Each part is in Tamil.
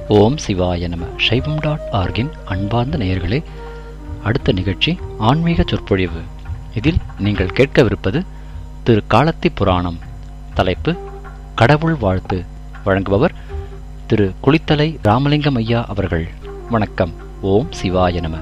ஓம் சிவாய நம சைவம் டாட் ஆர்கின் அன்பார்ந்த நேயர்களே அடுத்த நிகழ்ச்சி ஆன்மீக சொற்பொழிவு இதில் நீங்கள் கேட்கவிருப்பது திரு காலத்தி புராணம் தலைப்பு கடவுள் வாழ்த்து வழங்குபவர் திரு குளித்தலை ராமலிங்கம் ஐயா அவர்கள் வணக்கம் ஓம் சிவாய நம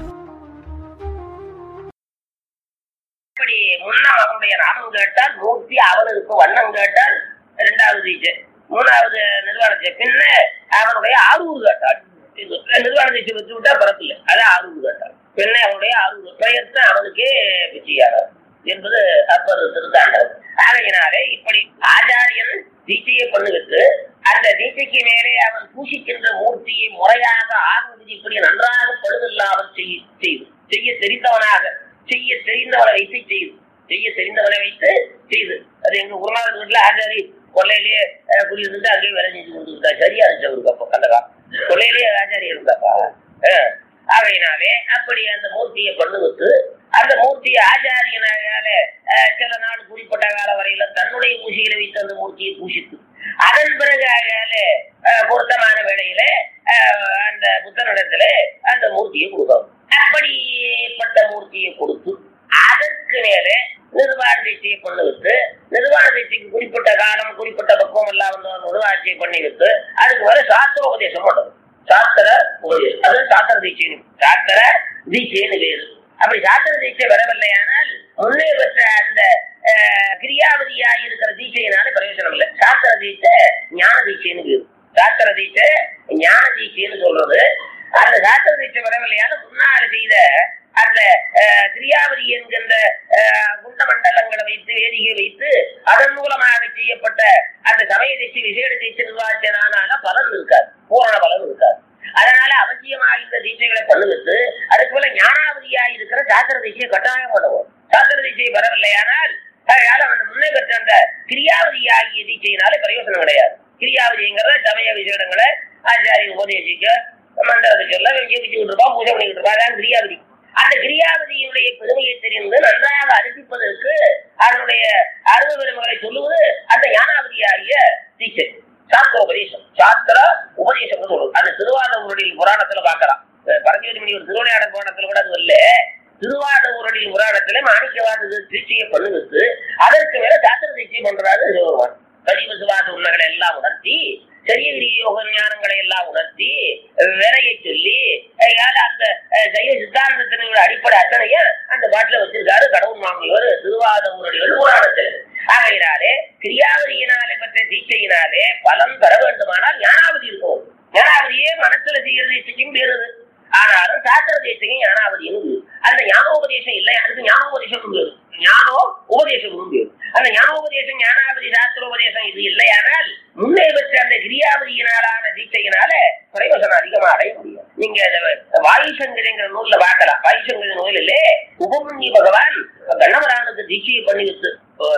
இப்படி முன்னம் அவனுடைய நாமம் கேட்டால் மூர்த்தி அவனுக்கு வண்ணம் கேட்டால் இரண்டாவது தீட்சை மூணாவது நிர்வாண தீட்சை பின்ன அவனுடைய ஆரூர் கேட்டாள் இது நிர்வாண தீட்சை வச்சு விட்டா பிறப்பில்லை அது ஆரூர் கேட்டாள் பின்ன அவனுடைய ஆரூர் பெயர்த்து அவனுக்கே பிச்சையாளர் என்பது அப்பது திருத்தாண்டவர் ஆகையினாலே இப்படி ஆச்சாரியன் தீட்சையை பண்ணுவித்து அந்த தீட்சைக்கு மேலே அவன் பூசிக்கின்ற மூர்த்தியை முறையாக ஆகுவது இப்படி நன்றாக பழுதில்லாமல் செய்ய செய்து செய்ய தெரிந்தவனாக செய்ய தெரிந்தவனை வைத்து செய்து செய்ய தெரிந்தவனை வைத்து செய்து அது எங்க குருநாதர் வீட்டுல ஆச்சாரி கொள்ளையிலேயே அஹ், குடியிருந்துட்டு அங்கேயே வேலை செஞ்சு கொடுத்துருக்கா சரியா இருந்துச்சு அவருக்கு அப்போ கண்டகா கொள்ளையிலேயே ஆச்சாரி இருந்தாப்பா அஹ், ஆகையினாலே அப்படி அந்த மூர்த்தியை பண்ணுவித்து அந்த மூர்த்தியை ஆச்சாரியனால அஹ், சில நாள் குறிப்பிட்ட கால வரையில தன்னுடைய பூசிகளை வைத்து அந்த மூர்த்தியை பூசித்து அதன் பிறகு ஆகையால அஹ், பொருத்தமான வேளையில அஹ், அந்த புத்தனிடத்துல அந்த மூர்த்தியை கொடுக்கும் அப்படிப்பட்ட மூர்த்தியை கொடுத்து அதற்கு மேலே நிர்வாண தீட்சையை பண்ணி விட்டு நிர்வாண தீட்சைக்கு குறிப்பிட்ட காலம் குறிப்பிட்ட பக்குவம் எல்லாம் வந்து நிர்வாகத்தை பண்ணி விட்டு அதுக்கு மேல சாஸ்திர உபதேசம் பண்ணணும் சாஸ்திர உபதேசம் அது சாஸ்திர தீட்சைன்னு சாஸ்திர தீட்சைன்னு வேறு அப்படி சாஸ்திர தீட்சை வரவில்லையானால் முன்னே பெற்ற அந்த அஹ், கிரியாவதியா இருக்கிற தீட்சையினால பிரயோஜனம் இல்லை சாஸ்திர தீட்சை ஞான தீட்சைன்னு வேறு சாஸ்திர தீட்சை ஞான தீட்சைன்னு சொல்றது அந்த சாஸ்திர தீட்சை வரவில்லையான முன்னால் செய்த அந்த அஹ், கிரியாவதி என்கின்ற அஹ், குண்ட மண்டலங்களை வைத்து வேதிகை வைத்து அதன் மூலமாக செய்யப்பட்ட அந்த சமய தீட்சை விசேட தீட்சை நிர்வாகத்தினால பலன் இருக்காது பூரண பலன் இருக்காது அதனால அவசியமாக இந்த தீட்சைகளை பண்ணுவித்து அதுக்கு போல ஞானாவதியா இருக்கிற சாஸ்திர தீட்சையை கட்டாயம் பண்ணுவோம் சாஸ்திர தீட்சை வரவில்லையானால் அதனால அவன் முன்னே பெற்ற அந்த கிரியாவதி ஆகிய தீட்சையினால பிரயோஜனம் கிடையாது கிரியாவதிங்கிறத சமய விசேடங்களை ஆச்சாரிய உபதேசிக்க மந்திரத்தை சொல்ல ஜெபிச்சுக்கிட்டு இருப்பான் பூஜை பண்ணிக்கிட்டு இருப்பான் அதான் கிரியாவதி அந்த கிரியாவதியினுடைய பெருமையை தெரிந்து நன்றாக அனுப்பிப்பதற்கு அதனுடைய அருமை பெருமைகளை சொல்லுவது அந்த ஞானாவதியாகிய தீட்சை சாஸ்திர உபதேசம் சாஸ்திர உபதேசம் சொல்லுவது அது திருவாதூருடைய புராணத்துல பார்க்கலாம் பரஞ்சோதி மணி ஒரு திருவிளையாடல் புராணத்துல கூட அது இல்ல திருவாதூருடைய புராணத்துல மாணிக்கவாத தீட்சையை பண்ணுவித்து அதற்கு மேல சாஸ்திர தீட்சை பண்றாரு சிவபெருமான் கலிவ சுவாச உண்மைகளை எல்லாம் உணர்த்தி சரிய யோக ஞானங்களை எல்லாம் உணர்த்தி விரையை சொல்லி அதனால அந்த அஹ், சைவ சித்தாந்தத்தினுடைய அடிப்படை அத்தனையும் அந்த பாட்டுல வச்சிருக்காரு கடவுள் மாமியவர் திருவாதூருடைய புராணத்தில் ஆகையினாலே கிரியாவதியினாலே பெற்ற தீட்சையினாலே பலன் பெற வேண்டுமானால் ஞானாவதி இருக்கும் ஞானாவதியே மனசுல செய்யறது தீட்சைக்கும் பேருது ஆனாலும் சாஸ்திர தீட்சையும் ஞானாவதியும் பேரு. அந்த ஞானோபதேசம் இல்லை அதுக்கு ஞானோபதேசம் பேரு ஞானோ உபதேசம் பேரு அந்த ஞானோபதேசம் ஞானாவதி சாஸ்திரோபதேசம் இது இல்லையானால் முன்னே பெற்ற அந்த கிரியாவதியினாலான தீட்சையினால பிரயோஜனம் அதிகமா அடைய முடியும் நீங்க இந்த வாயுசங்கரிங்கிற நூல்ல பார்க்கலாம் வாயுசங்கரி நூலிலே உபமன்யி பகவான் கண்ணவரானுக்கு தீட்சையை பண்ணி விட்டு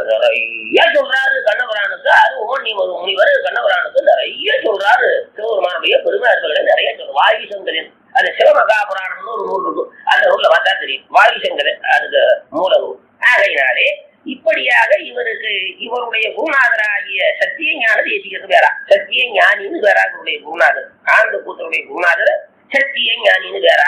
நிறைய சொல்றாரு கண்ணவரானுக்கு அது உபமன்யி முனிவர் கண்ணவரானுக்கு நிறைய சொல்றாரு சிவபெருமானுடைய பெருமாள்களை நிறைய சொல்றாரு வாயுசங்கரன் அது சிவமகாபுராணம்னு ஒரு நூல் இருக்கும் அந்த நூல்ல பார்த்தா தெரியும் வாயுசங்கரன் அதுக்கு மூல நூல் ஆகையினாலே இப்படியாக இவருக்கு இவருடைய குருநாதராகிய சத்திய ஞான தேசிகிறது வேறா சத்திய ஞானின்னு வேறா இவருடைய குருநாதர் ஆனந்த கூத்தருடைய குருநாதர் சத்திய ஞானின்னு வேறா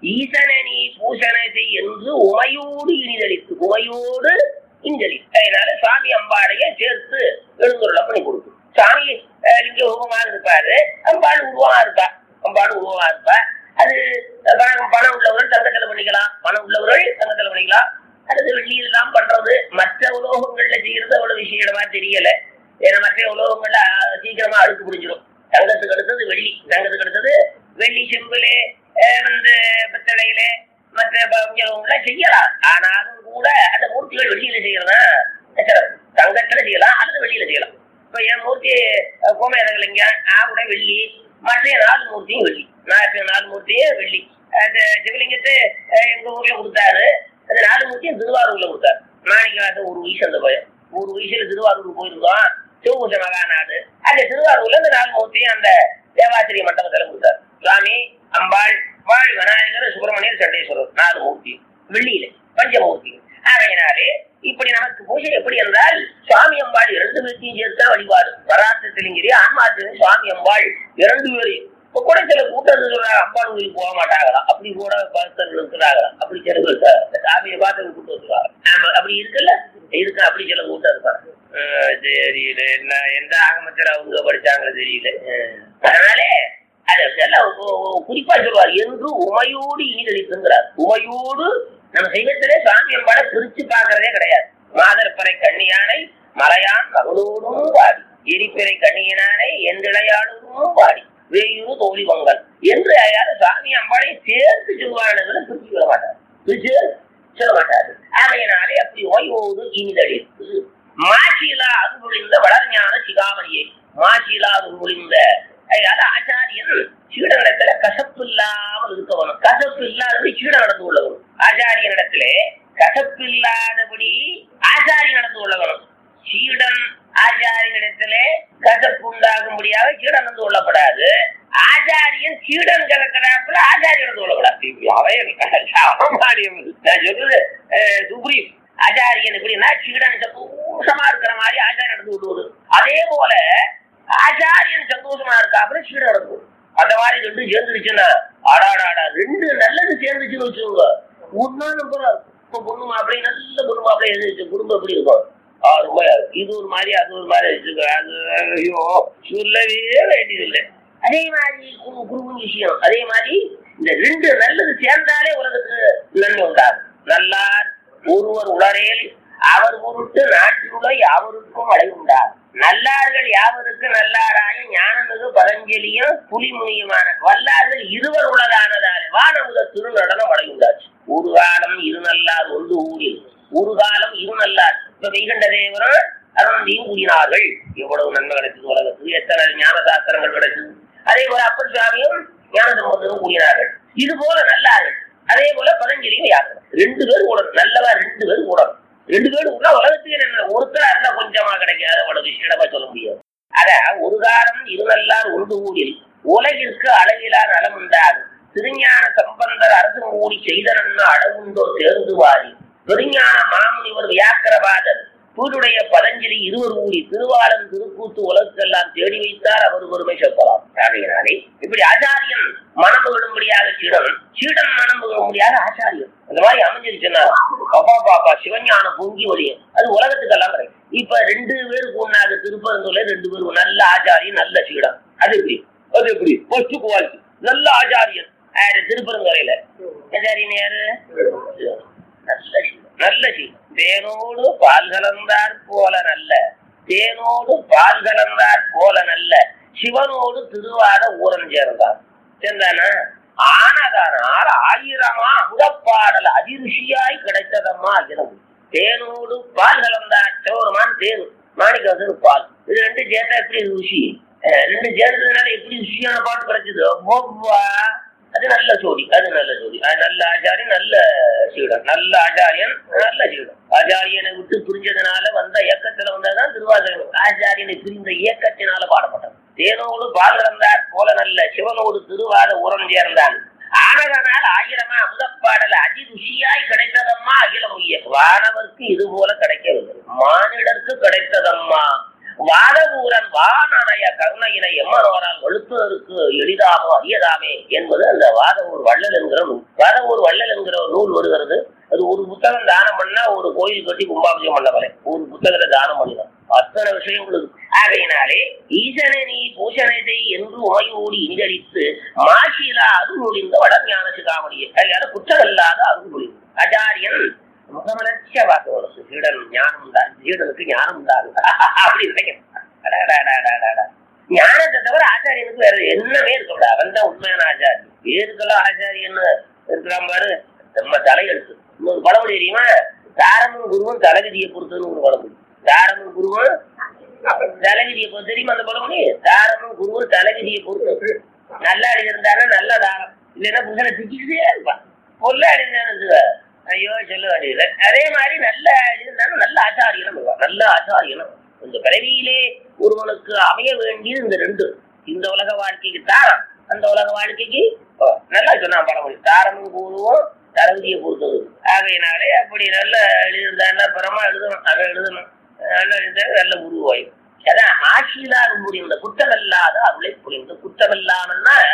ஈசனி பூசணத்தை என்று உமையோடு இனிதளித்து உமையோடு இஞ்சலி அதனால சாமி அம்பாளைய சேர்த்து எழுந்துருள பண்ணி கொடுக்கும் சாமி அஹ், லிங்க உருவமா இருப்பாரு அம்பாள் உருவமா இருப்பா அம்பாள் உருவமா இருப்பா அது பணம் பணம் உள்ளவர்கள் தங்கத்துல பண்ணிக்கலாம் பணம் உள்ளவர்கள் தங்கத்துல பண்ணிக்கலாம் அடுத்து வெள்ளியில் எல்லாம் பண்றது மற்ற உலோகங்கள்ல செய்யறது அவ்வளவு விஷயமா தெரியல ஏன்னா மற்ற உலோகங்கள்ல அஹ், சீக்கிரமா அழுக்கு பிடிச்சிடும் தங்கத்துக்கு அடுத்தது வெள்ளி தங்கத்துக்கு அடுத்தது வெள்ளி செம்பிலே அஹ், வந்து பித்தளையிலே மற்ற உலோகங்களை செய்யலாம் ஆனாலும் கூட அந்த மூர்த்திகள் வெள்ளியில செய்யறதா சிறப்பு தங்கத்துல செய்யலாம் அல்லது வெள்ளியில செய்யலாம் இப்ப என் மூர்த்தி அஹ், கோமேதகலிங்க ஆவுட வெள்ளி மற்ற நாலு மூர்த்தியும் வெள்ளி மற்ற நாலு மூர்த்தியும் வெள்ளி அந்த சிவலிங்கத்தை அஹ், எங்க ஊர்ல கொடுத்தாரு அந்த நாலு மூர்த்தியும் திருவாரூர்ல கொடுத்தாரு மாணிக்கவாசன் ஒரு வயசு அந்த பையன் ஒரு வயசுல திருவாரூர் போயிருந்தோம் சிவபூச மகாநாடு அந்த திருவாரூர்ல அந்த நாலு மூர்த்தியும் அந்த தேவாசிரிய மண்டபத்துல கொடுத்தாரு சுவாமி அம்பாள் வாழ் விநாயகர் சுப்பிரமணியர் சண்டேஸ்வரர் நாலு மூர்த்தி வெள்ளியில பஞ்சமூர்த்தி ஆகையினாலே இப்படி நமக்கு பூஜை எப்படி என்றால் சுவாமி அம்பாள் இரண்டு பேர்த்தையும் சேர்த்தா வழிபாடு வராத்தத்திலிங்கிரி ஆன்மாத்திலும் சுவாமி அம்பாள் இரண்டு பேரையும் இப்ப கூட சில அம்பாள் கோயிலுக்கு போக மாட்டாங்களாம் அப்படி கூட பக்தர்கள் இருக்கிறாங்களாம் அப்படி சில பேர் இந்த சாமியை பார்த்து கூட்டு வந்துருவாங்க ஆமா அப்படி இருக்குல்ல இருக்கு அப்படி சில கூட்டம் இருப்பாங்க அஹ் தெரியல என்ன எந்த ஆகமத்துல அவங்க படிச்சாங்க தெரியல அஹ் அதனால அது எல்லாம் ஒ- ஒ- குறிப்பா சொல்லுவார் என்று உமையோடு ஈடழித்துங்கிறார் உமையோடு நம்ம சைவத்திலே சாமி அம்பாளை பிரிச்சு பார்க்கறதே கிடையாது மாதர்பறை கண்ணியானை மலையான் மகளோடும் பாடி எரிப்பிறை கண்ணியனானை என்றிளையாடும் பாடி வேயூரு தோழி பொங்கல் என்று யாரும் சாமி அம்பாளை சேர்த்து சொல்வார்கள் பிரிச்சு விட மாட்டார் பிரிச்சு சொல்ல மாட்டாரு ஆகையினாலே அப்படி ஓய்வோடு இனிதழித்து மாசிலா அருள்புரிந்த வளர்ஞான சிகாமணியை மாசிலா அருள்புரிந்த அதனால ஆச்சாரியன் சீடனிடத்துல கசப்பு இல்லாமல் இருக்கவனும் கசப்பு இல்லாதபடி சீடன் நடந்து கொள்ளவனும் ஆச்சாரியனிடத்திலே கசப்பு இல்லாதபடி ஆச்சாரி நடந்து கொள்ளவனும் சீடன் ஆச்சாரியனிடத்திலே கசப்பு உண்டாகும்படியாக சீடன் நடந்து கொள்ளப்படாது ஆச்சாரியன் சீடன் கிடக்கிறாப்புல ஆச்சாரியன் நடந்து கொள்ளப்படாது அவைய சாமானியம் நான் சொல்றது அஹ், சுப்ரீம் ஆச்சாரியன் எப்படின்னா சீடன் சந்தோஷமா இருக்கிற மாதிரி ஆச்சாரியன் நடந்து கொள்வது அதே போல ஆச்சாரியன் சந்தோஷமா இருக்காப்புல சீடன் நடந்து கொள்வது. அந்த மாதிரி ரெண்டு சேர்ந்துருச்சுன்னா ஆடாடாடா ரெண்டு நல்லது சேர்ந்துச்சுன்னு வச்சுக்கோங்க ஒன்னா நம்பரா இருக்கும் இப்ப பொண்ணு மாப்பிள்ளை நல்ல பொண்ணு மாப்பிள்ளை எழுதிச்சு குடும்பம் எப்படி இருக்கும் ஆ, ரொம்ப இது ஒரு மாதிரி அது ஒரு மாதிரி வச்சுக்கோ அது ஐயோ சொல்லவே வேண்டியதில்லை அதே மாதிரி குரு குருவின் விஷயம் அதே மாதிரி இந்த ரெண்டு நல்லது சேர்ந்தாலே உலகத்துக்கு நன்மை உண்டாகும் நல்லார் ஒருவர் உளரேல் அவர் பொருட்டு நாட்டிலுள்ள யாவருக்கும் அழகு உண்டாகும் நல்லார்கள் யாவருக்கு நல்லாராய ஞானமிகு பதஞ்சலியும் புலிமுனியுமான வல்லார்கள் இருவர் உலகானதாலே வானமுத திருநடனம் அடையுண்டாச்சு ஒரு காலம் இரு நல்லார் ஒன்று ஊரில் ஒரு காலம் இரு நல்லார் இப்ப வைகண்ட தேவரும் அருணந்தியும் கூறினார்கள் எவ்வளவு நன்மை கிடைச்சது உலகத்துக்கு எத்தனை ஞான சாஸ்திரங்கள் கிடைச்சது அதே போல அப்பர் சுவாமியும் ஞான சம்பந்தமும் கூறினார்கள் இது போல நல்லார்கள் அதே போல பதஞ்சலியும் யாரும் ரெண்டு பேர் கூடணும் நல்லவா ரெண்டு பேர் கூடணும் ரெண்டு பேரும் கூட உலகத்துக்கு என்ன ஒருத்தரா இருந்தா கொஞ்சமா கிடைக்காது அவ்வளவு விஷயமா சொல்ல முடியாது அத ஒரு காலம் இருநல்லார் ஒன்று ஊரில் உலகிற்கு அளவிலா நலம் உண்டாகும் திருஞான சம்பந்தர் அரசு மூடி செய்தனன்னு அடவுண்டோ தேர்ந்து வாரி பெருஞான மாமுனிவர் வியாக்கரபாதர் பூருடைய பதஞ்சலி இருவர் ஊடி திருவாளன் திருக்கூத்து உலகத்தெல்லாம் தேடி வைத்தார் அவர் ஒருமை செப்பலாம் ஆகையினாலே இப்படி ஆச்சாரியன் மனம் விடும்படியாக சீடன் சீடன் மனம் விடும்படியாக ஆச்சாரியன் அந்த மாதிரி அமைஞ்சிருச்சுன்னா அப்பா பாப்பா சிவஞானம் பொங்கி ஒளியும் அது உலகத்துக்கெல்லாம் கிடைக்கும் இப்ப ரெண்டு பேருக்கு ஒன்னாக திருப்பரங்குல ரெண்டு பேருக்கு நல்ல ஆச்சாரியன் நல்ல சீடன் அது எப்படி அது எப்படி ஃபர்ஸ்ட் குவாலிட்டி நல்ல ஆச்சாரியன் யாரு திருப்பரங்குறையில ஆச்சாரியன் யாரு நல்ல சீடன் நல்ல சீடன் தேனோடு பால் கலந்தார் போல நல்ல தேனோடு பால் கலந்தார் போல நல்ல சிவனோடு திருவாத ஊரம் சேர்ந்தார் சேர்ந்தானா ஆனதனால் ஆயிரமா அமுதப்பாடல் அதிருஷியாய் கிடைத்ததம்மா அகிலம் தேனோடு பால் கலந்தார் சிவருமான் தேன் மாணிக்க பால் இது ரெண்டு சேர்த்தா எப்படி ருசி அஹ் ரெண்டு சேர்ந்ததுனால எப்படி ருசியான பாட்டு கிடைச்சது ஒவ்வா அது நல்ல ஜோடி அது நல்ல ஜோடி அது நல்ல ஆச்சாரியன் நல்ல சீடன் நல்ல ஆச்சாரியன் நல்ல சீடன் ஆச்சாரியனை விட்டு புரிஞ்சதுனால வந்த இயக்கத்துல வந்ததுதான் திருவாசகம் ஆச்சாரியனை பிரிந்த இயக்கத்தினால பாடப்பட்டது தேனோடு பால் கலந்தார் போல நல்ல சிவனோடு திருவாத உரம் சேர்ந்தான் ஆனதனால் ஆயிரமா அமுதப்பாடல் அதி ருசியாய் கிடைத்ததம்மா அகிலம் உய்ய வானவர்க்கு இது போல கிடைக்கவில்லை மானிடர்க்கு கிடைத்ததம்மா வாதவூரன் வானனைய கருணையினை எம்மனோரால் வழுத்துவதற்கு எளிதாமோ அரியதாமே என்பது அந்த வாதவூர் வள்ளல் என்கிற நூல் வாதவூர் வள்ளல் என்கிற ஒரு நூல் வருகிறது அது ஒரு புத்தகம் தானம் பண்ணா ஒரு கோயில் கட்டி கும்பாபிஷேகம் பண்ண போல ஒரு புத்தகத்தை தானம் பண்ணினான் அத்தனை விஷயங்கள் இருக்கு ஆகையினாலே ஈசனை நீ பூஷணை செய் என்று உமையோடு இனிதளித்து மாசிலா அருள் முடிந்த வட ஞான சிகாமணியை அதனால குற்றமில்லாத அருள் முடிவு ஆச்சாரியன் முகமலர்ச்சியா பார்க்கணும் சீடன் ஞானம் உண்டா சீடனுக்கு ஞானம் உண்டாகும் அப்படி நினைக்கணும் அடாடாடாடாடாடா. ஞானத்தை தவிர ஆச்சாரியனுக்கு வேற என்னமே இருக்க கூடாது அவன் தான் உண்மையான ஆச்சாரியன் பேருக்கெல்லாம் ஆச்சாரியன்னு இருக்கிறான் பாரு நம்ம தலையெழுத்து இன்னொரு பழமொழி தெரியுமா தாரமும் குருவும் தலைவிதியை பொறுத்ததுன்னு ஒரு பழமொழி தாரமும் குருவும் தலைவிதியை பொறுத்து தெரியுமா அந்த பழமொழி தாரமும் குருவும் தலைவிதியை பொறுத்தது நல்லா இருந்தானா நல்ல தாரம் இல்லைன்னா புருஷனை திட்டிக்கிட்டே இருப்பான் பொல்லாடி இருந்தானு ஐயோ சொல்ல வேண்டியது அதே மாதிரி நல்ல இருந்தாலும் நல்ல ஆச்சாரியனும் இருப்பான். நல்ல ஆச்சாரியனும் இந்த பிறவியிலே ஒருவனுக்கு அமைய வேண்டியது இந்த ரெண்டு இந்த உலக வாழ்க்கைக்கு தாரம் அந்த உலக வாழ்க்கைக்கு ஓ, நல்லா சொன்னா பழமொழி தாரமும் கூறுவோம் தரவிதியை பொறுத்தது ஆகையினாலே அப்படி நல்ல எழுதியிருந்தா பரமா எழுதணும் அதை எழுதணும் நல்ல எழுத நல்ல உருவாயும் அதான் ஆட்சியிலா முடிந்த குற்றமில்லாத அருளை புரிந்து குற்றமில்லாமன்னா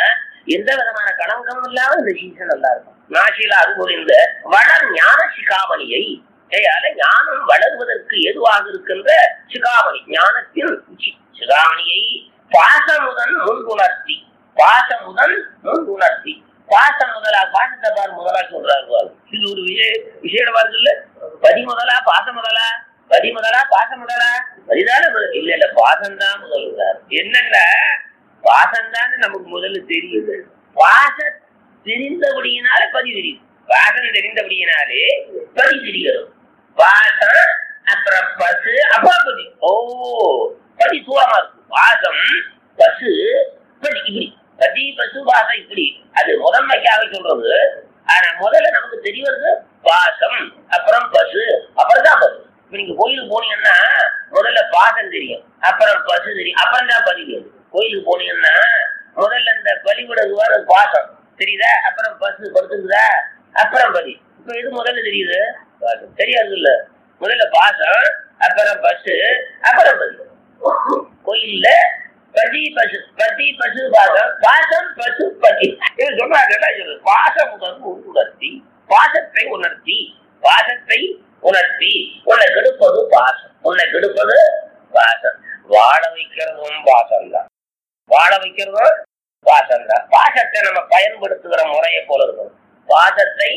எந்த விதமான களங்கமும் இல்லாம இந்த சீசன் நல்லா இருக்கும் நாசியில அது புரிந்த வளர் ஞான சிகாமணியை கையால ஞானம் வளர்வதற்கு எதுவாக இருக்கின்ற சிகாமணி ஞானத்தின் உச்சி சிகாமணியை பாசமுதன் முன்குணர்த்தி பாசமுதன் முன்குணர்த்தி பாசம் முதலா பாசத்தை பாரு முதலா சொல்றாரு பாரு இது ஒரு விஷய விஷயமா இருக்குல்ல பதி முதலா பாசம் முதலா பதி முதலா பாசம் முதலா பதிதான முதல் இல்ல இல்ல பாசம் தான் முதல்கிறார் என்னன்னா பாசம் தான் நமக்கு முதல்ல தெரியுது பாச தெரிந்தபடியினால பதி தெரியும் பாசம் தெரிந்தபடியினாலே பதி தெரிகிறது பாசம் அப்புறம் பசு அப்புறம் பதி ஓ பதி தூரமா இருக்கு பாசம் பசு பதி இப்படி பதி பசு பாசம் இப்படி அது முதன்மைக்காக சொல்றது ஆனா முதல்ல நமக்கு தெரிய வருது பாசம் அப்புறம் பசு அப்புறம் தான் பசு இப்ப நீங்க கோயிலுக்கு போனீங்கன்னா முதல்ல பாசம் தெரியும் அப்புறம் பசு தெரியும் அப்புறம் தான் பதி தெரியும் கோயிலுக்கு போனீங்கன்னா முதல்ல இந்த பலிவிடுவார் பாசம் தெரியுதா அப்புறம் பசு படுத்துக்குதா அப்புறம் பதி இப்ப எது முதல்ல தெரியுது பாசம் தெரியாது இல்ல முதல்ல பாசம் அப்புறம் பசு அப்புறம் பதி கோயில்ல பதி பசு பதி பசு பாசம் பாசம் பசு பதி இது சொன்னாங்க பாசம் உணர்வு உணர்த்தி பாசத்தை உணர்த்தி பாசத்தை உணர்த்தி உன்னை கெடுப்பது பாசம் உன்னை கெடுப்பது பாசம் வாழ வைக்கிறதும் பாசம் தான் வாழ வைக்கிறதும் பாசம் தான் பாசத்தை நம்ம பயன்படுத்துகிற முறையை போல இருக்கும் பாசத்தை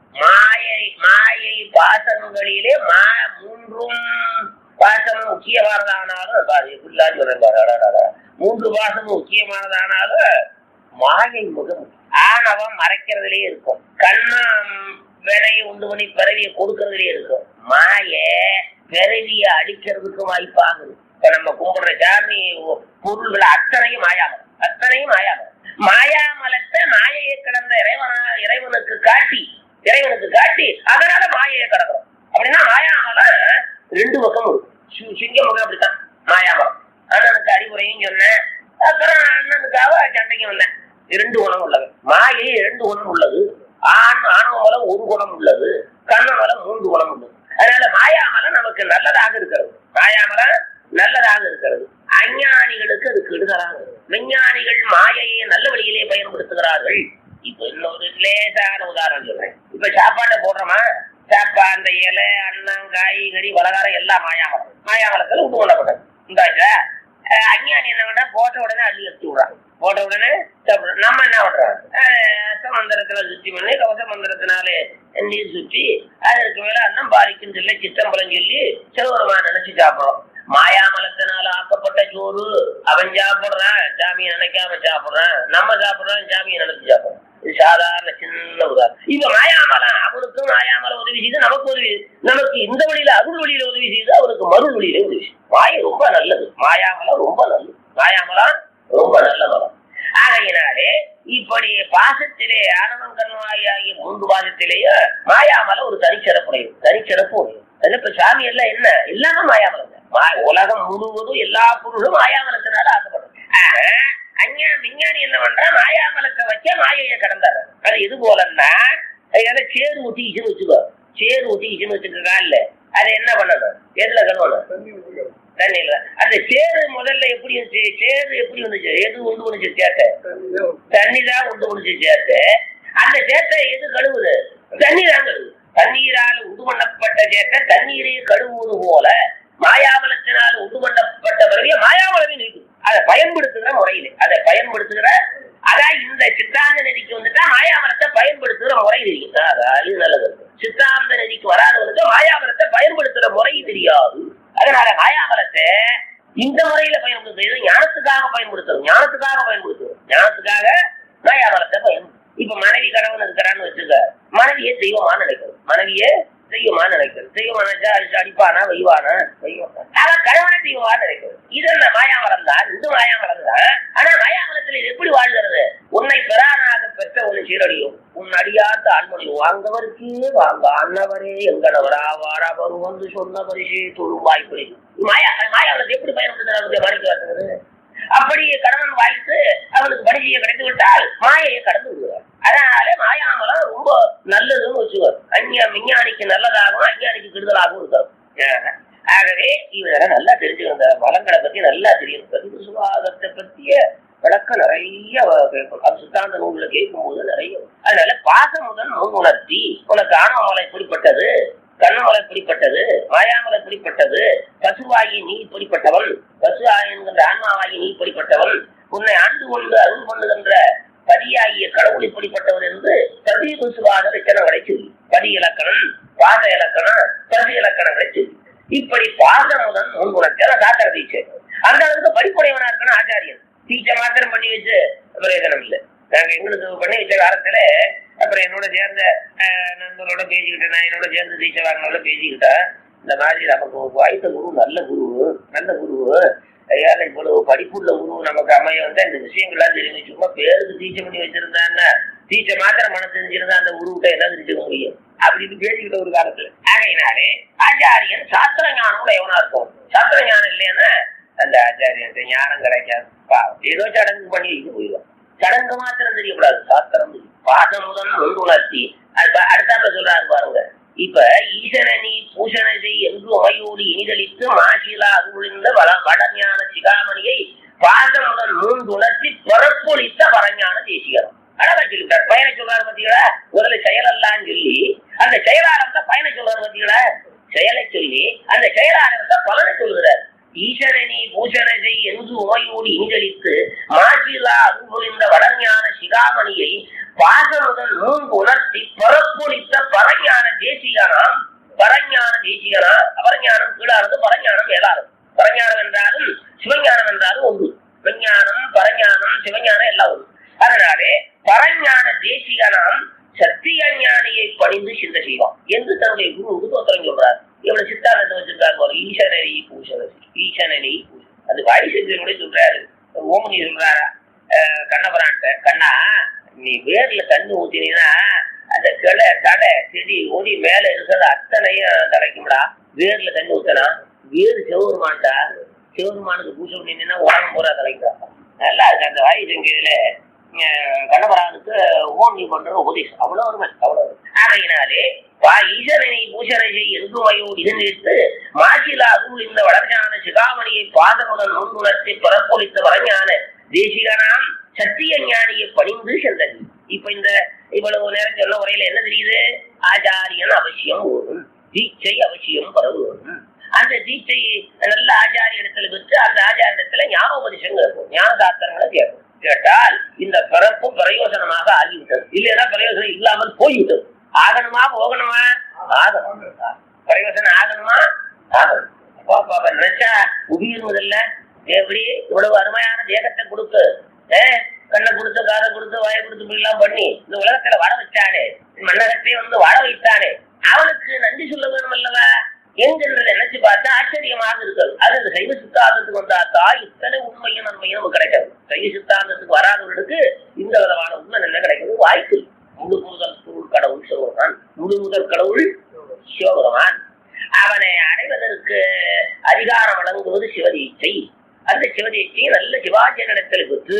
மாயை மாயை பாசங்களிலே மா மூன்றும் பாசமும் முக்கியமானதானாலும் பாரு, எப்படிலாம் சொல்றேன் பாரு, அடடடா. மூன்று பாசமும் முக்கியமானதானாலும் மாயை முகம் ஆணவம் மறைக்கிறதுலயே இருக்கும் கண்ணம் வினையை உண்டு பண்ணி பிறவியை கொடுக்கறதுலயே இருக்கும் மாய பிறவியை அடிக்கிறதுக்கு வாய்ப்பாகுது இப்ப நம்ம கும்பிடுற சாமி பொருள்கள் அத்தனையும் மாயாமலம் அத்தனையும் மாயாமலம் மாயாமலத்தை மாயையை கடந்த இறைவனா இறைவனுக்கு காட்டி இறைவனுக்கு காட்டி அதனால மாயையை கடக்கிறோம் அப்படின்னா மாயாமலம் ரெண்டு பக்கம் இருக்கும் சி- சிங்க முகம் அப்படித்தான் மாயாமலம் அண்ணனுக்கு அறிவுரையும் சொன்னேன் அப்புறம் அண்ணனுக்காக சண்டைக்கு வந்தேன் இரண்டு குணம் உள்ளது மாயை இரண்டு குணம் உள்ளது ஆண் ஆணவ மலம் ஒரு குணம் உள்ளது கண்ண மலம் மூன்று குணம் உள்ளது அதனால மாயாமலம் நமக்கு நல்லதாக இருக்கிறது மாயாமலம் நல்லதாக இருக்கிறது அஞ்ஞானிகளுக்கு அது கெடுதலாக இருக்கு. விஞ்ஞானிகள் மாயையை நல்ல வழியிலே பயன்படுத்துகிறார்கள் இப்ப இன்னொரு லேசான உதாரணம் சொல்றேன் இப்ப சாப்பாட்டை போடுறோமா சாப்பா அந்த இலை அன்னம் காய்கறி வளகாரம் எல்லாம் மாயாமலம் மாயாமலத்துல உண்டு கொள்ளப்பட்டது இந்தாச்சா அஹ் அஞ்ஞானி என்ன பண்ணா போட்ட உடனே அள்ளி எடுத்து விடுறான் போட்ட உடனே சாப்பிடுறோம் நம்ம என்ன பண்றோம் அஹ் அஸ்தமந்திரத்துல சுத்தி பண்ணி கவச மந்திரத்தினாலே நீர் சுற்றி அதற்கு மேல அன்னம் பாலிக்குன்னு சொல்லி சித்தம்பலம் சொல்லி சிவபெருமா நினைச்சு சாப்பிடுறோம் மாயாமலத்தினால ஆக்கப்பட்ட சோறு அவன் சாப்பிடுறான் சாமியை நினைக்காம சாப்பிடுறான் நம்ம சாப்பிடுறோம் சாமியை நினைச்சு சாப்பிடுறோம் இது சாதாரண சின்ன உதாரணம் இப்ப மாயாமலம் அவனுக்கும் மாயாமலம் உதவி செய்து நமக்கு உதவி செய்யுது. நமக்கு இந்த வழியில அருள் வழியில உதவி செய்து அவனுக்கு மறு வழியில உதவி செய்யுது. மாயை ரொம்ப நல்லது மாயாமலம் ரொம்ப நல்லது மாயாமலம் ரொம்ப நல்ல மலம் ஆகையினாலே இப்படி பாசத்திலே ஆனவன் கண்வாயாகிய மூன்று பாசத்திலேயே மாயாமலம் ஒரு தனிச்சிறப்புடையது தனிச்சிறப்பு உடையது அதுல இப்ப சாமி எல்லாம் என்ன எல்லாமே மாயாமலம் தான். மா- உலகம் முழுவதும் எல்லா பொருளும் மாயாமலத்தினால ஆக்கப்படும் ஆனா, அஞ்ஞா விஞ்ஞானி என்ன பண்றா மாயாமலத்தை வச்ச மாயையை கடந்தாரு அது எது போலன்னா ஏதாவது சேறு ஊத்திக்கிச்சுன்னு வச்சுக்கோ சேறு ஊத்திக்கிச்சுன்னு வச்சுக்கா இல்ல அதை என்ன பண்ணணும் எதுல கழுவணும் தண்ணியில அந்த சேறு முதல்ல எப்படி இருந்துச்சு சேறு எப்படி வந்துச்சு எது உண்டு பண்ணுச்சு சேட்டை தண்ணி தான் உண்டு பண்ணுச்சு சேட்டு அந்த சேட்டை எது கழுவுது தண்ணி தான் கழுவுது தண்ணீரால் உண்டு பண்ணப்பட்ட சேட்டை தண்ணீரை கழுவுவது போல மாயாமலத்தினால் உண்டு பண்ணப்பட்ட பிறகு மாயாமலமே நிற்கும் அதை பயன்படுத்துகிற முறையில அதை பயன்படுத்துகிற அதான் இந்த சித்தாந்த நதிக்கு வந்துட்டா மாயாமரத்தை பயன்படுத்துகிற முறை தெரியும் அதாவது நல்லது சித்தாந்த நதிக்கு வராதவனுக்கு மாயாமரத்தை பயன்படுத்துகிற முறை தெரியாது அதனால மாயாமரத்தை இந்த முறையில பயன்படுத்துறது ஞானத்துக்காக பயன்படுத்துறது ஞானத்துக்காக பயன்படுத்துறது ஞானத்துக்காக மாயாமரத்தை பயன்படுத்தும் இப்ப மனைவி கணவன் இருக்கிறான்னு வச்சுக்க மனைவியே தெய்வமா நினைக்கிறது மனைவியே தெய்வமா நினைக்கிறது தெய்வம் நினைச்சா அடிச்சு அடிப்பானா வைவானா வைவானா ஆனா கணவனை தெய்வமா நினைக்கிறது இது என்ன மாயாமரம் தான் இது மாயாமரம் தான் ஆனா மாயாமரத்துல இது எப்படி வாழ்கிறது உன்னை பெறானாக பெற்ற ஒரு சீரடியும் உன் அடியாத்த ஆண்மொழி வாங்கவருக்கே வாங்க அன்னவரே எங்கனவரா வாராவர் வந்து சொன்ன பரிசு தொழும் வாய்ப்பு மாயா மாயாவரத்தை எப்படி பயன்படுத்துறாங்க மறைக்க வருகிறது அப்படி கணவன் வாய்த்து அவனுக்கு பரிசையை கிடைத்து விட்டால் மாயையை கடந்து விடுவார் அதனால மாயாமலம் ரொம்ப நல்லதுன்னு வச்சுக்கோ அஞ்ஞா விஞ்ஞானிக்கு நல்லதாகவும் அஞ்ஞானிக்கு கெடுதலாகவும் இருக்கும் ஆஹ். ஆகவே இவரை நல்லா தெரிஞ்சுக்கணும் இந்த வளங்களை பத்தி நல்லா தெரியும் பிரதிசுவாதத்தை பற்றிய விளக்கம் நிறைய வ- கேட்கணும் அது சித்தாந்த நூல்ல கேட்கும்போது நிறைய வரும். அதனால பாசமுதன் முன் உணர்த்தி உனக்கு ஆணவமலை இப்படிப்பட்டது கண்ணமலை இப்படிப்பட்டது மாயாமலை இப்படிப்பட்டது பசுவாகி நீ இப்படிப்பட்டவன் பசு என்கின்ற ஆன்மாவாகி நீ இப்படிப்பட்டவன் உன்னை ஆண்டு கொண்டு அருள் பண்ணுகின்ற பதியாகிய கடவுள் இப்படிப்பட்டவர் என்று பிரதி விசுவாத லட்சணங்களை சொல்லி பதி இலக்கணம் பாத இலக்கணம் பிரதி இலக்கணங்களை சொல்லி இப்படி பாசமுதன் முன் உணர்த்தி அதான் சாத்திர தீட்சை அந்த அளவுக்கு படிப்புடையவனா இருக்கணும் ஆச்சாரியன் தீட்சை மாத்திரம் பண்ணி வச்சு பிரயோஜனம் இல்லை நாங்க எங்களுக்கு பண்ணி வச்ச காலத்துல அப்புறம் என்னோட சேர்ந்த அஹ், நண்பரோட பேசிக்கிட்டேன் நான் என்னோட சேர்ந்து தீட்சை வாங்கினோட பேசிக்கிட்டேன் இந்த மாதிரி நமக்கு ஒரு வாய்த்த குரு நல்ல குரு நல்ல குரு ஐயால இவ்வளவு படிப்புள்ள குரு நமக்கு அமைய வந்தா இந்த விஷயங்கள்லாம் தெரியும் சும்மா பேருக்கு தீட்சை பண்ணி வச்சிருந்தான்னா தீட்சை மாத்திரம் மனம் தெரிஞ்சிருந்தா அந்த குருகிட்ட என்ன தெரிஞ்சுக்க முடியும் அப்படின்னு பேசிக்கிட்ட ஒரு காலத்துல ஆகையினாலே ஆச்சாரியன் சாஸ்திர ஞானம் எவனா இருக்கும் சாஸ்திர ஞானம் இல்லைன்னா அந்த ஆச்சாரியன் ஞானம் கிடைக்காது பாவம். ஏதோ சடங்கு பண்ணி இது போயிடும் சடங்கு மாத்திரம் தெரியக்கூடாது சாஸ்திரம் பாசமுதன் முன்குணர்த்தி அடுத்தாப்ப சொல்றாரு பாருங்க இப்ப ஈசனி பூஷணை செய் என்று உமையோடு இனிதளித்து மாசிலா அருளிந்த வள வடஞான சிகாமணியை பாசமுடன் மூன்றுணர்த்தி பிறப்பொழித்த பரஞான தேசிகரம் அழகா சொல்லிட்டார் பயண சொல்றாரு பாத்தீங்களா முதல்ல செயலல்லான்னு சொல்லி அந்த செயலாளர் தான் பயண சொல்றாரு பாத்தீங்களா செயலை சொல்லி அந்த செயலாளர் தான் பலனை சொல்கிறார் ஈசனி பூஷணை என்று உமையோடு இனிதளித்து மாசிலா அருள்புரிந்த வடஞான சிகாமணியை பாசமுடன் மூன்று உணர்த்தி பரப்பொழித்த பரஞான தேசிகனாம் பரஞான தேசிகனா அபரஞானம் கீழானது பரஞானம் மேலானது பரஞானம் என்றாலும் சிவஞானம் என்றாலும் ஒன்று விஞ்ஞானம் பரஞானம் சிவஞானம் எல்லாம் ஒன்று அதனாலே பரஞான தேசிகனாம் சத்திய ஞானியை பணிந்து சிந்த செய்வான் என்று தன்னுடைய குருவுக்கு தோத்திரம் சொல்றார் இவ்வளவு சித்தாந்தத்தை வச்சிருக்காரு போல ஈசனரி பூஷணி ஈசனரி பூஷணி அது வாயுசத்தியனுடைய சொல்றாரு ஓமனி சொல்றாரா அஹ் கண்ணபுரான்ட்ட கண்ணா நீ வேர்ல தண்ணி ஊத்தினீங்கன்னா அந்த கிளை தலை செடி ஒடி மேல இருக்கிறது அத்தனையும் தலைக்கும்டா வேர்ல தண்ணி ஊத்தனா வேறு சிவபெருமான்டா சிவபெருமானுக்கு பூஜை பண்ணினா உடம்பு பூரா தலைக்குதா நல்லா இருக்கு அந்த வாயு சங்கீதில கண்ணபரானுக்கு ஓமி பண்ற உபதேசம் அவ்வளவு அருமை அவ்வளவு அருமை. ஆகையினாலே வா ஈசனை பூஷணை செய் எதுமையோடு இருந்திட்டு மாசிலா அருள் இந்த வளர்ஞான சிகாமணியை பாதமுடன் முன்னுணர்த்தி பிறப்பொழித்த வளஞான தேசிகனாம் சத்திய ஞானியை பணிந்து சென்றது இப்ப இந்த இவ்வளவு நேரம் சொன்ன உரையில என்ன தெரியுது ஆச்சாரியன் அவசியம் ஓடும் தீட்சை அவசியம் பரவும் அந்த தீட்சை நல்ல ஆச்சாரியத்துல பெற்று அந்த ஆச்சாரியத்துல ஞானோபதேசம் கேட்கும் ஞான சாஸ்திரங்களை கேட்கும் கேட்டால் இந்த பிறப்பு பிரயோஜனமாக ஆகிவிட்டது இல்லைன்னா பிரயோஜனம் இல்லாமல் போய்விட்டது ஆகணுமா போகணுமா ஆகணும் பிரயோஜனம் ஆகணுமா ஆகணும் அப்பா பாப்பா நினைச்சா உயிர்வதில்ல எப்படி இவ்வளவு அருமையான தேகத்தை கொடுத்து ஏ, கண்ணை கொடுத்து காதை கொடுத்து வாயை கொடுத்து இப்படி எல்லாம் பண்ணி இந்த உலகத்துல வாழ வச்சானே மன்னகத்தை வந்து வாழ வைத்தானே அவனுக்கு நன்றி சொல்ல வேணும் அல்லவா என்கிறத நினைச்சு பார்த்தா ஆச்சரியமாக இருக்கிறது அது இந்த சைவ சித்தாந்தத்துக்கு வந்தாத்தா இத்தனை உண்மையும் நன்மையும் நமக்கு கிடைக்காது சைவ சித்தாந்தத்துக்கு வராதவர்களுக்கு இந்த விதமான உண்மை என்ன கிடைக்கிறது வாய்ப்பு இல்லை. முழு முதல் பொருள் கடவுள் சிவபெருமான் முழு முதல் கடவுள் சிவபெருமான் அவனை அடைவதற்கு அதிகாரம் வழங்குவது சிவதீட்சை அந்த சிவதீட்சையை நல்ல சிவாச்சரிடத்தில் பெற்று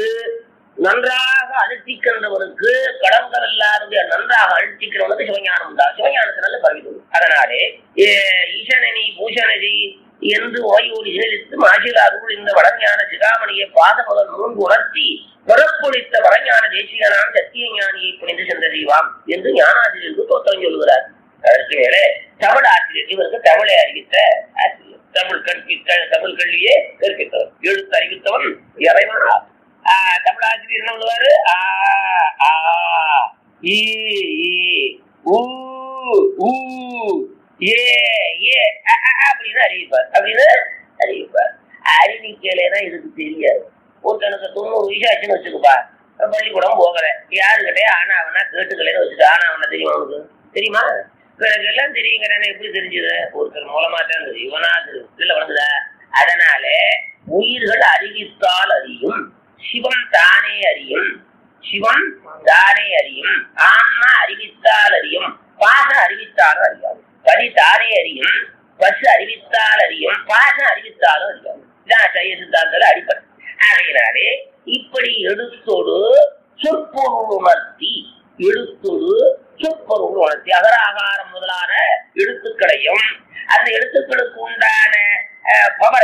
நன்றாக அழுத்திக்கின்றவனுக்கு கடன்கள் இல்லாதது நன்றாக அழுத்திக்கிறவனுக்கு சிவஞானம் உண்டா சிவஞானத்தை நல்ல பரவிது அதனாலே ஏ, ஈசனனி பூஷணி என்று ஓய்வோடு இணைத்து மாசிலாருள் இந்த வடஞான சிகாமணியை பாத முதல் மூன்று உணர்த்தி பிறப்பொழித்த வடஞான தேசிகனான சத்திய ஞானியை புனிந்து சென்ற செய்வாம் என்று ஞானாசிரியருக்கு தோற்றம் சொல்லுகிறார் அதற்கு மேலே தமிழ் ஆசிரியர் இவருக்கு தமிழை அறிவித்த ஆசிரியர் தமிழ் கற்பித்த தமிழ் கல்வியே கற்பித்தவர் எழுத்து அறிவித்தவன் இறைவன் ஆ. ஆ, தமிழ் ஆசிரியர் என்ன பண்ணுவாரு ஆ, ஆ, ஈ, ஈ, ஊ, ஊ, ஏ, ஏ, அ, அ, அ அப்படின்னு அறிவிப்பார் அப்படின்னு அறிவிப்பார் அறிவிக்கலைன்னா இதுக்கு தெரியாது ஒருத்தனுக்கு தொண்ணூறு வயசு ஆச்சுன்னு வச்சுக்கப்பா பள்ளிக்கூடம் போகல யாருக்கிட்டே ஆனா அவனா கேட்டுக்கலைன்னு வச்சுட்டு ஆனா அவனை தெரியுமா உனக்கு தெரியுமா பிறகு எல்லாம் தெரியுங்கிறானே எப்படி தெரிஞ்சது ஒருத்தர் மூலமா தான் தெரியும் இவனா இதுல வளர்ந்துதா அதனால உயிர்கள் அறிவித்தால் அறியும் சிவம் தானே அறியும் சிவம் தானே அறியும் ஆன்மா அறிவித்தால் அறியும் பாசம் அறிவித்தாலும் அறியாது பதி தானே அறியும் பசு அறிவித்தால் அறியும் பாசம் அறிவித்தாலும் அறியாது இதான் சைய சித்தாந்தத்துல அடிப்படை ஆகையினாலே இப்படி எடுத்தோடு சொற்பொருள் உணர்த்தி எடுத்தோடு சொற்பொருள் உணர்த்தி அகர ஆகாரம் முதலான எழுத்துக்களையும் அந்த எழுத்துக்களுக்கு உண்டான அஹ், பவரை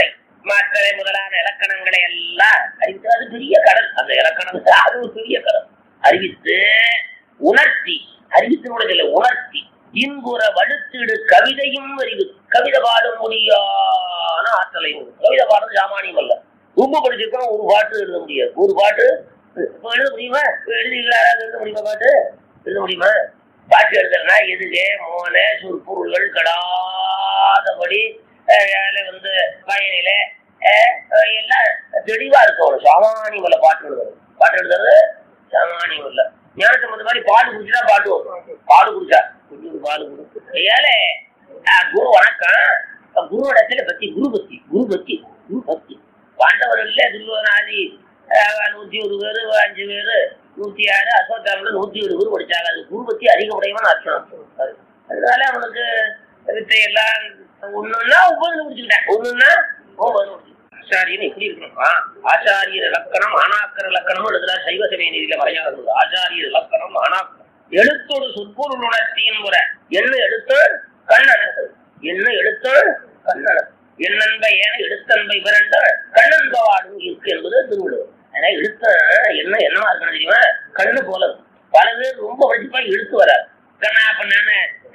மாத்திரை முதலான இலக்கணங்களை எல்லாம் அறிவித்து அது பெரிய கடல் அந்த இலக்கணம் அது ஒரு பெரிய கடல் அறிவித்து உணர்த்தி அறிவித்து முடியல உணர்த்தி இன்புற வடுத்திடு கவிதையும் அறிவு கவிதை பாட முடியான ஆற்றலையும் கவிதை பாடுறது சாமானியம் அல்ல ரொம்ப படிச்சிருக்கோம் ஒரு பாட்டு எழுத முடியாது ஒரு பாட்டு இப்ப எழுத முடியுமா இப்ப எழுதிங்களா யாராவது எழுத முடியுமா பாட்டு எழுத முடியுமா பாட்டு எழுதுறனா எதுகே மோன சொற்பொருள்கள் கடாதபடி அஹ், அதுல வந்து பயனில அஹ், அஹ், எல்லாம் தெளிவா இருக்கும் சாமானியம் இல்ல பாட்டு எழுதுறது பாட்டு எழுதுறது சாமானியம் இல்ல ஞானத்தை இந்த மாதிரி பாடு குடிச்சா பாட்டு வரும் பாடு குடிச்சா கொஞ்சம் பாடு குடி ஏழை குரு வணக்கம் அஹ், குரு இடத்துல பத்தி குரு பக்தி குரு பக்தி குரு பக்தி பாண்டவர்கள்ல துல்வனாதி நூத்தி ஒரு பேரு அஞ்சு பேரு நூத்தி ஆறு அசோத்தாமில் நூத்தி ஒரு பேர் படிச்சாங்க அது குரு பக்தி அதிகப்படையமான அர்த்தம் அது. அதனால அவனுக்கு வித்தை எல்லாம் ஒண்ணுன்னா ஒன்பது முடிச்சுக்கிட்டேன் ஒண்ணுன்னா ஒன்பது ஆச்சாரியன் எப்படி இருக்கணுமா ஆச்சாரியர் இலக்கணம் ஆனாக்கர் இலக்கணம் எழுதலாம் சைவ சமய நீதியில வரையாது ஆச்சாரியர் இலக்கணம் ஆனாக்கர் எழுத்தோடு சொற்பொருள் உணர்த்தியின் முறை என்ன எழுத்து கண்ணனது என்ன எழுத்து கண்ணனது என்னன்பை ஏன எழுத்தன்பை பிறண்ட கண்ணன்பவாடும் இருக்கு என்பது திருவள்ளுவர் ஏன்னா எழுத்த என்ன என்னவா இருக்கணும் தெரியுமா கண்ணு போல இருக்கும். பல பேர் ரொம்ப படிச்சுப்பா எழுத்து வராது கண்ணா பண்ணான்னு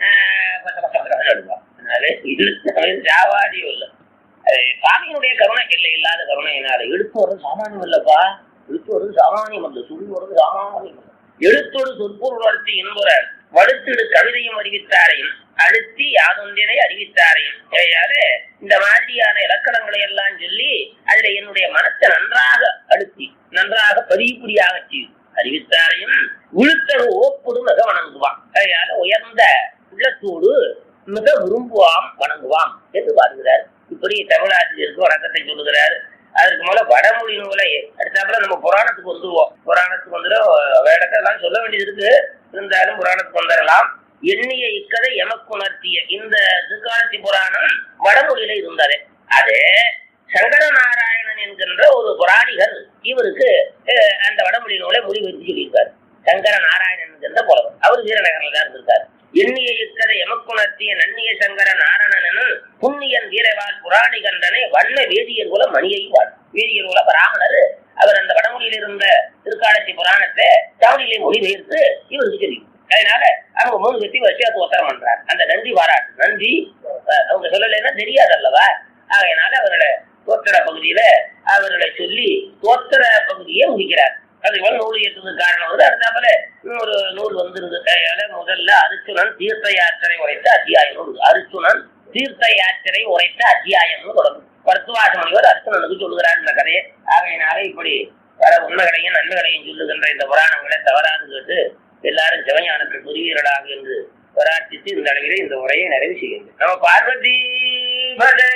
எழுதுவா அதனால எழுத்து அவன் ஜாவாதியும் இல்லை அது சாமியினுடைய கருணை எல்லை இல்லாத கருணையினால எழுத்து வர்றது சாமானியம் இல்லப்பா எழுத்து வர்றது சாமானியம் அல்ல சொல்லி வர்றது சாமானியம் அல்ல எழுத்தோடு சொற்பொருள் வளர்த்தி என்புற வலுத்திடு கவிதையும் அறிவித்தாரையும் அழுத்தி யாதொன்றினை அறிவித்தாரையும் இவையால இந்த மாதிரியான இலக்கணங்களை எல்லாம் சொல்லி அதுல என்னுடைய மனத்தை நன்றாக அழுத்தி நன்றாக பதிவுபடியாக செய்து அறிவித்தாரையும் உளுத்தரு ஓப்பொடு மிக வணங்குவான் அதையால உயர்ந்த உள்ளத்தோடு மிக விரும்புவாம் வணங்குவாம் என்று பாடுகிறார் இப்படி தமிழாசிரியருக்கு வணக்கத்தை சொல்லுகிறார் அதற்கு மேல வடமொழி நூலை அடுத்தாப்புல நம்ம புராணத்துக்கு வந்துருவோம் புராணத்துக்கு வந்துடும் வேடக்கெல்லாம் சொல்ல வேண்டியது இருக்கு இருந்தாலும் புராணத்துக்கு வந்துடலாம் எண்ணிய இக்கதை எமக்குணர்த்திய இந்த திருக்காலத்தி புராணம் வடமொழியில இருந்தது அது சங்கர நாராயணன் என்கின்ற ஒரு புராணிகர் இவருக்கு அஹ், அந்த வடமொழி நூலை மொழிபெயர்த்து சொல்லியிருக்காரு சங்கர நாராயணன் என்கின்ற புலவர் அவர் வீரநகரில் தான் இருந்திருக்காரு எண்ணிய இக்கதை எமக்குணர்த்திய நன்னிய சங்கர நாரணனன் புண்ணியன் வீரவாள் புராணி கண்டனை வண்ண வேதியர் குல மணியை வாழ் வேதியர் குல பிராமணர் அவர் அந்த வடமொழியில் இருந்த திருக்காலத்தி புராணத்தை தமிழிலே மொழிபெயர்த்து இவருக்கு தெரியும் அதனால அவங்க மூணு கத்தி வருஷத்துக்கு உத்தரம் பண்றார் அந்த நன்றி பாராட்டு நன்றி அஹ், அவங்க சொல்லலைன்னா தெரியாது அல்லவா ஆகையினால அவர்களை தோத்திர பகுதியில அவர்களை சொல்லி தோத்திர பகுதியை முடிக்கிறார் அது இவன் நூல் ஏற்றதுக்கு காரணம் வந்து அடுத்தாப்புல இன்னொரு நூல் வந்துருது அதனால முதல்ல அர்ச்சுனன் தீர்த்த யாத்திரை உரைத்த அத்தியாயம் நூல் அர்ச்சுனன் தீர்த்த யாத்திரை உரைத்த அத்தியாயம்னு தொடங்கும் பருத்துவாச முனிவர் அர்ச்சுனனுக்கு சொல்லுகிறார் இந்த கதையை ஆகையினால இப்படி பல உண்மைகளையும் நன்மைகளையும் சொல்லுகின்ற இந்த புராணங்களை தவறாது கேட்டு எல்லாரும் சிவஞானத்தில் புரிவீர்களாக என்று பிரார்த்தித்து இந்த அளவிலே இந்த உரையை நிறைவு செய்கின்றேன் நம்ம பார்வதி பதே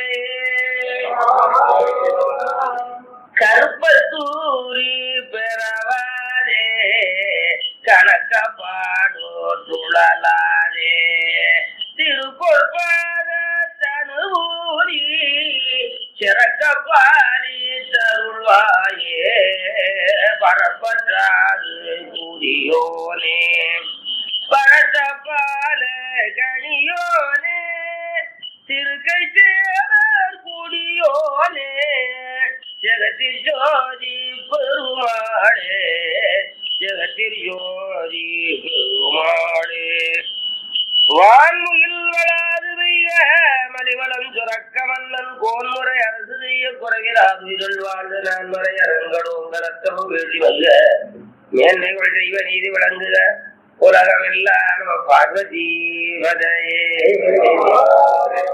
கருப்பத்தூரி பெறவாதே கணக்க பாடோ துழலாதே திருப்பொற்பாத தனுவூரி சிறக்க பாரி தருள்வாயே பரப்பற்றாது கூறியோனே பரத்த பால கணியோனே திருக்கை சேவர் குடியோனே ஜெகத்தில் ஜோதி பெருமாளே ஜெகத்தில் ஜோதி பெருமாளே வான்முகில் வளாது பெய்க மலிவளம் சுரக்க மன்னன் கோன்முறை அரசு செய்ய குறைகிறாது உயிர்கள் வாழ்ந்த நான்மறை அரங்கடோங்கரத்தமும் வேண்டி வல்ல மேன்மைகள் செய்வ நீதி விளங்குக உலகம் எல்லாம் நம்ம பார்வதி வதையே